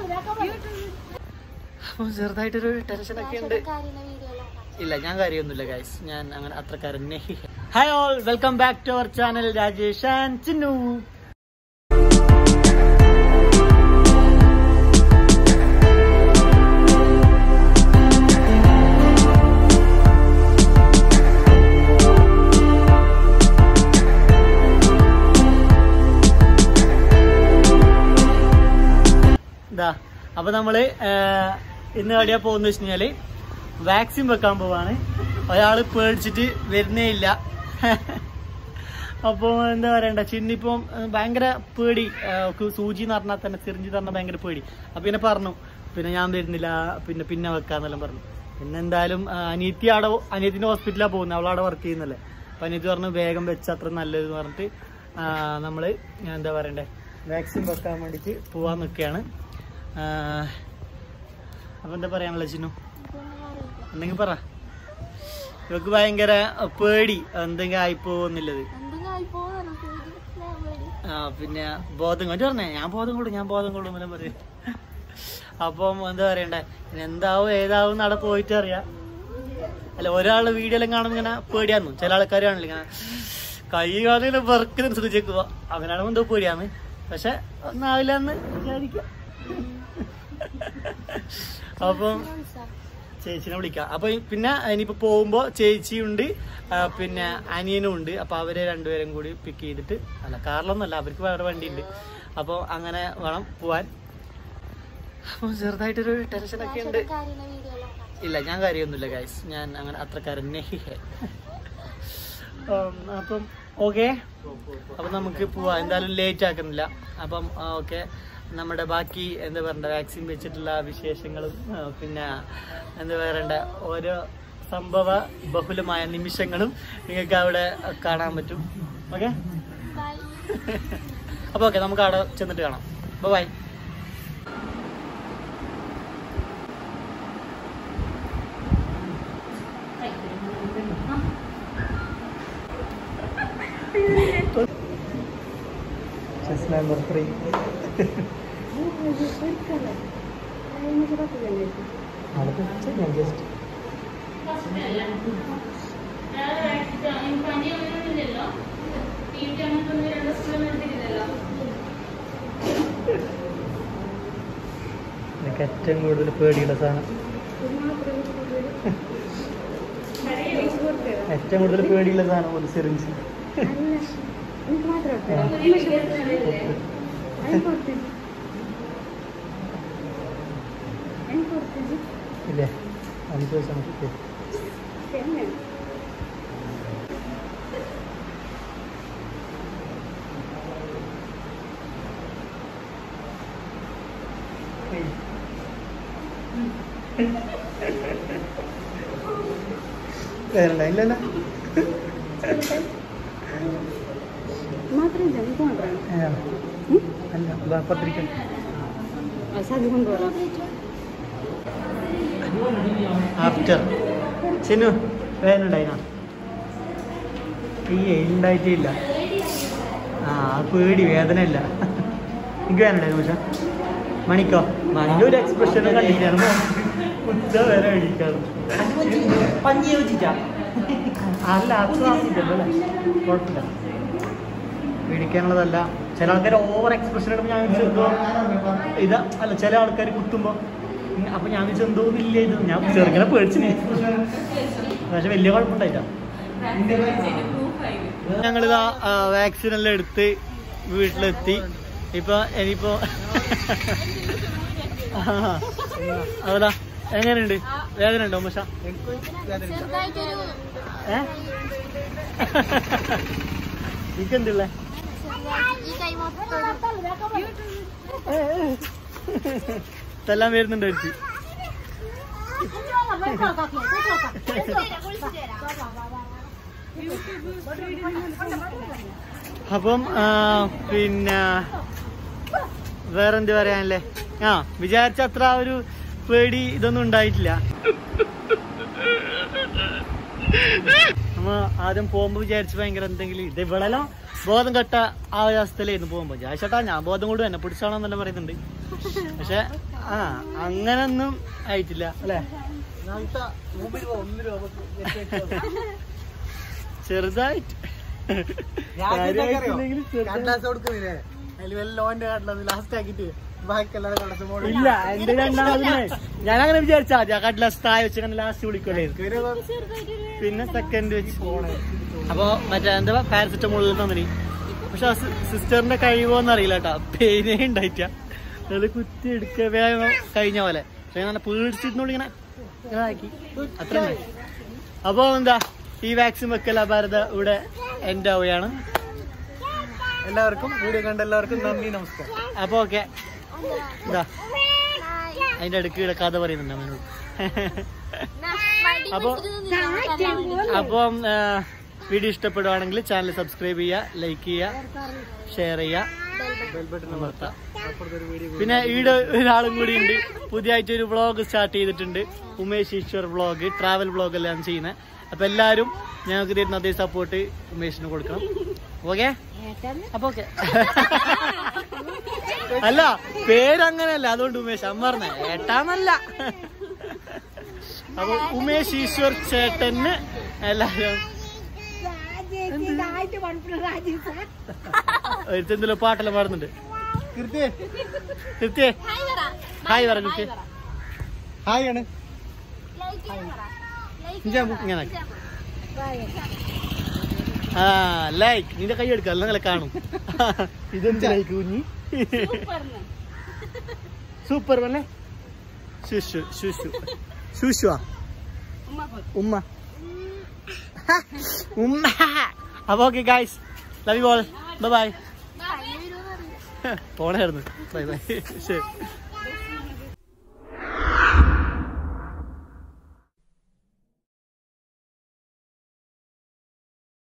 അപ്പം ചെറുതായിട്ടൊരു ടെൻഷനൊക്കെ ഉണ്ട് ഇല്ല ഞാൻ കാര്യമൊന്നുമില്ല ഗൈസ് ഞാൻ അങ്ങനെ അത്രക്കാരനെ hi all welcome back to our channel Rajesh and Chinnu ഇതാ അപ്പൊ നമ്മള് ആ, ഇന്ന് എവിടെയാ പോകുന്ന വെച്ച് കഴിഞ്ഞാല് വാക്സിൻ വെക്കാൻ പോവാണ് ഒരാള് പേടിച്ചിട്ട് വരുന്നേ ഇല്ല അപ്പൊ എന്താ പറയണ്ട ചിന്നിപ്പം ആ, ഭയങ്കര പേടി ആ, ഓക്ക് സൂചി എന്ന് പറഞ്ഞാൽ തന്നെ സിറിഞ്ചി പറഞ്ഞാൽ ഭയങ്കര പേടി അപ്പൊ പിന്നെ പറഞ്ഞു പിന്നെ ഞാൻ വരുന്നില്ല പിന്നെ പിന്നെ വെക്കാന്നെല്ലാം പറഞ്ഞു പിന്നെ എന്തായാലും ആ, അനിയത്തി അവിടെ അനിയത്തിന്റെ ഹോസ്പിറ്റലാണ് പോകുന്നത് അവളവിടെ വർക്ക് ചെയ്യുന്നല്ലേ അപ്പൊ അനിയത്തി പറഞ്ഞു വേഗം വെച്ച അത്ര നല്ലത് പറഞ്ഞിട്ട് ആ, നമ്മള് എന്താ പറയണ്ടേ വാക്സിൻ വെക്കാൻ വേണ്ടിട്ട് പോവാൻ നിൽക്കുകയാണ് അപ്പൊ എന്താ പറയാനുള്ള ചിന്നു എന്തെങ്കിലും പറ ഇവക്ക് ഭയങ്കര പേടി എന്തെങ്കിലും ആയിപ്പോന്നുള്ളത് ആ പിന്നെ ബോധം കൊണ്ട് പറഞ്ഞേ ഞാൻ ബോധം കൊള്ളു ഞാൻ ബോധം കൊള്ളു എന്നെല്ലാം പറയും അപ്പം എന്താ പറയണ്ടേ ഇനി എന്താവും ഏതാവും നട പോയിട്ട് അറിയാം അല്ല ഒരാള് വീഡിയോ എല്ലാം കാണുമ്പോൾ ഇങ്ങനെ പേടിയാന്നു ചില ആൾക്കാർ കാണില്ല ഇങ്ങനെ കൈ കാലിങ്ങനെ വെറുക്കുന്ന ശ്രദ്ധിച്ചേക്കുക അങ്ങനെയാണെങ്കിൽ എന്തോ പേടിയാന്ന് പക്ഷെ ഒന്നാവില്ല എന്ന് വിചാരിക്കാം അപ്പം ചേച്ചിനെ വിളിക്കാം അപ്പൊ ഈ- പിന്നെ ഇനിയിപ്പോ പോകുമ്പോ ചേച്ചിയുണ്ട് ആ, പിന്നെ അനിയനും ഉണ്ട് അപ്പൊ അവരെ രണ്ടുപേരും കൂടി പിക്ക് ചെയ്തിട്ട് അല്ല കാറിലൊന്നുമല്ല അവർക്ക് വേറെ വണ്ടി ഉണ്ട് അപ്പൊ അങ്ങനെ വേണം പോവാൻ അപ്പൊ ചെറുതായിട്ടൊരു ടെൻഷനൊക്കെ ഉണ്ട് ഇല്ല ഞാൻ കാര്യമൊന്നുമില്ല ഗൈസ് ഞാൻ അങ്ങനെ അത്രക്കാരനെ അപ്പം ഓക്കെ അപ്പം നമുക്ക് പോവാം എന്തായാലും ലേറ്റ് ആക്കുന്നില്ല അപ്പം ഓക്കെ നമ്മുടെ ബാക്കി എന്താ പറയണ്ട വാക്സിൻ വെച്ചിട്ടുള്ള വിശേഷങ്ങളും ആ, പിന്നെ എന്താ പറയണ്ട ഓരോ സംഭവ ബഹുലമായ നിമിഷങ്ങളും നിങ്ങൾക്ക് അവിടെ കാണാൻ പറ്റും ഓക്കെ അപ്പോൾ ഓക്കെ നമുക്ക് അവിടെ ചെന്നിട്ട് കാണാം ബൈ ചെസ് നമ്പർ ത്രീ ഞാൻ ജസ്റ്റ് എനിക്ക് ഏറ്റവും കൂടുതൽ പേടിയുള്ള സാധനം ഏറ്റവും കൂടുതൽ പേടിയുള്ള സാധനം ഒരു സിറിഞ്ച് ഇല്ലേ അഞ്ച് ദിവസം കിട്ടി വേറെ ഇല്ലല്ലോ മാത്രമല്ല എനിക്ക് മാത്രമാണ് ആ. അല്ല വാ, പത്രിക അത് കൊണ്ടുപോകാം ആഫ്റ്റർ ചിന്നു വേദന ഉണ്ടായിനാ ഈ ഉണ്ടായിട്ടില്ല ആ ആ പേടി വേദന ഇല്ല എനിക്ക് വേദന ഉണ്ടായിരുന്നു പക്ഷെ മണിക്കോ മണിന്റെ ഒരു എക്സ്പ്രഷൻ കണ്ടിട്ടാണ് ഉച്ച വരെ അടിക്കാറ് പഞ്ഞി വെച്ചിട്ടാ അല്ല അത് ആക്കിയിട്ടല്ലോ അല്ലേ കുഴപ്പമില്ല പേടിക്കാനുള്ളതല്ല ചില ആൾക്കാർ ഓവർ എക്സ്പ്രഷൻ ഇടുമ്പോൾ ഞാൻ ചെറുതോ ഇതാ അല്ല ചില ആൾക്കാർ കുത്തുമ്പോൾ അപ്പൊ ഞാൻ വിചാരിച്ചു എന്തോ ഇല്ല ഇത് ഞാൻ ചെറുങ്ങനെ പേടിച്ചിന് പക്ഷെ വലിയ കുഴപ്പമുണ്ടായിട്ടാ ഞങ്ങളിതാ വാക്സിൻ എല്ലാം എടുത്ത് വീട്ടിലെത്തി ഇപ്പൊ ഇനിയിപ്പോ അതല്ല എങ്ങനെയുണ്ട് വേദന ഉണ്ടോ മുഷ ഏ എനിക്കെന്തുള്ളേ ഇതെല്ലാം വരുന്നുണ്ട് ഒരുത്തി അപ്പം ആ, പിന്നെ വേറെന്ത് പറയാനല്ലേ ആ വിചാരിച്ച അത്ര ആ ഒരു പേടി ഇതൊന്നും ഉണ്ടായിട്ടില്ല നമ്മ ആദ്യം പോകുമ്പോ വിചാരിച്ചു ഭയങ്കര എന്തെങ്കിലും ഇത് ഇവിടെല്ലാം ബോധം കെട്ട ആ ഒരു അവസ്ഥയിലായിരുന്നു പോകുമ്പോ വിചാരിച്ചട്ടാ ഞാൻ ബോധം കൊണ്ട് തന്നെ പിടിച്ചാണെന്നെല്ലാം പറയുന്നുണ്ട് പക്ഷെ ആ അങ്ങനൊന്നും ആയിട്ടില്ല അല്ലേ ചെറുതായിട്ട് കാര്യമായിട്ടില്ലെങ്കിലും ചെറുതായിട്ട്. ഇല്ല എന്റെ രണ്ടാമതിനെ ഞാൻ അങ്ങനെ വിചാരിച്ചാ മതി ആ കടലാസ് താഴെ വെച്ച് അങ്ങനെ ലാസ്റ്റ് വിളിക്കല്ലേ പിന്നെ സെക്കൻഡ് വെച്ച് അപ്പൊ മറ്റേ എന്താ പാരസെറ്റമോൾ തന്നിനി പക്ഷെ സിസ്റ്ററിന്റെ കഴിവോന്ന് അറിയില്ല കേട്ടാ പെയിനേ ഉണ്ടായിട്ട അത് കുത്തി എടുക്ക വേഗം കഴിഞ്ഞ പോലെ പക്ഷെ ഞാൻ പേടിച്ചിരുന്നോളൂ ഇങ്ങനെ ഇങ്ങനെ ആക്കി അത്ര അപ്പൊ എന്താ ഈ വാക്സിൻ വെക്കല ഭാരത ഇവിടെ എൻഡ് ആവുകയാണ് എല്ലാവർക്കും വീഡിയോ കണ്ട എല്ലാവർക്കും നന്ദി നമസ്കാരം അപ്പൊ ഓക്കെ ഇതാ അതിന്റെ അടുക്ക് ഇവിടെ കഥ പറയുന്നുണ്ട് അമ്മനോട് അപ്പൊ അപ്പം ആ, വീഡിയോ ഇഷ്ടപ്പെടുവാണെങ്കിൽ ചാനൽ സബ്സ്ക്രൈബ് ചെയ്യുക ലൈക്ക് ചെയ്യുക ഷെയർ ചെയ്യുക അമർത്താം. പിന്നെ ഈടെ ഒരാളും കൂടി ഉണ്ട് പുതിയതായിട്ട് ഒരു വ്ളോഗ് സ്റ്റാർട്ട് ചെയ്തിട്ടുണ്ട് Umesh Eshwar vlog travel vlog എല്ലാം ചെയ്യുന്നത് അപ്പൊ എല്ലാരും ഞങ്ങൾക്ക് തരുന്ന അതേ സപ്പോർട്ട് ഉമേഷിന് കൊടുക്കണം ഓക്കെ അപ്പൊ ഓക്കെ അല്ല പേരങ്ങനല്ല അതുകൊണ്ട് ഉമേഷ് അമ്മ പറഞ്ഞ ഏട്ടാന്നല്ല അപ്പൊ ഉമേഷ് ഈശ്വർ ചേട്ടന് എല്ലാരും ഒരുത്തെന്തെല്ലോ പാട്ടെല്ലാം പാടുന്നുണ്ട് കൃത്യേ ഹായ് പറ കൃത്യ ഹായ് ആണ് ഇങ്ങനെ ആക്ക്. ആ ലൈക്ക് നിന്റെ കൈ എടുക്ക നിങ്ങളെ കാണും ഇതെന്ത് ലൈക്ക് കുഞ്ഞി സൂപ്പർ വല്ലേ ശുശു ശുശു ശുശുവാ ഉമ്മ ഉമ്മ അപ്പൊ okay guys love you all bye bye പോണായിരുന്നു ബൈ ബൈ ശരി